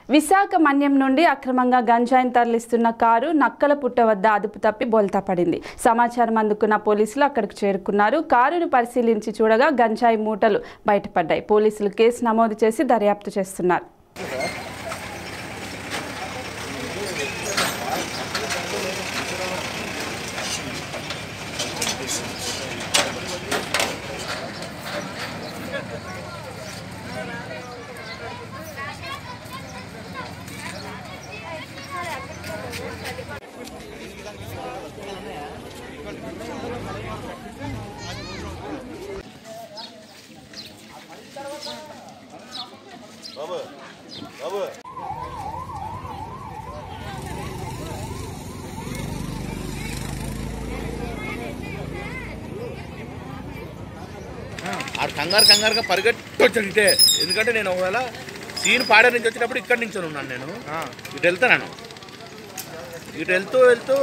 విశాఖ మన్యం నుండి అక్రమంగా గంజాయిని తరలిస్తున్న కారు నక్కల పుట్ట వద్ద అదుపు తప్పి బోల్తా పడింది సమాచారం అందుకున్న పోలీసులు అక్కడికి చేరుకున్నారు కారును పరిశీలించి చూడగా గంజాయి మూటలు బయటపడ్డాయి పోలీసులు కేసు నమోదు చేసి దర్యాప్తు చేస్తున్నారు ఆడు కంగారు కంగారుగా పరిగెట్టొచ్చాడు ఇటే ఎందుకంటే నేను ఒకవేళ సీన్ పాడే నుంచి వచ్చినప్పుడు ఇక్కడి నుంచి ఉన్నాను నేను ఇటు వెళ్తాను ఇటు వెళ్తూ వెళ్తూ